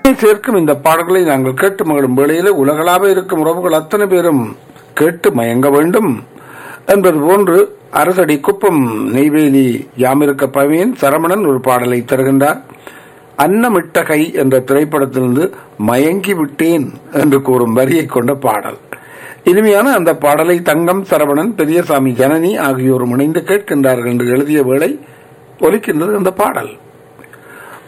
சேர்க்கும் இந்த பாடல்களை நாங்கள் கேட்டு மகிழும் வேளையிலே உலகளாக இருக்கும் உறவுகள் அத்தனை பேரும் கேட்டு மயங்க வேண்டும் என்பது போன்று அரசடி குப்பம் நெய்வேலி யாமிருக்க பவியன் சரவணன் ஒரு பாடலை தருகின்றார் அன்னமிட்ட கை என்ற திரைப்படத்திலிருந்து மயங்கி விட்டேன் என்று கூறும் வரியை கொண்ட பாடல் இனிமையான அந்த பாடலை தங்கம் சரவணன் பெரியசாமி ஜனனி ஆகியோரும் இணைந்து கேட்கின்றார்கள் என்று எழுதிய வேளை ஒலிக்கின்றது அந்த பாடல்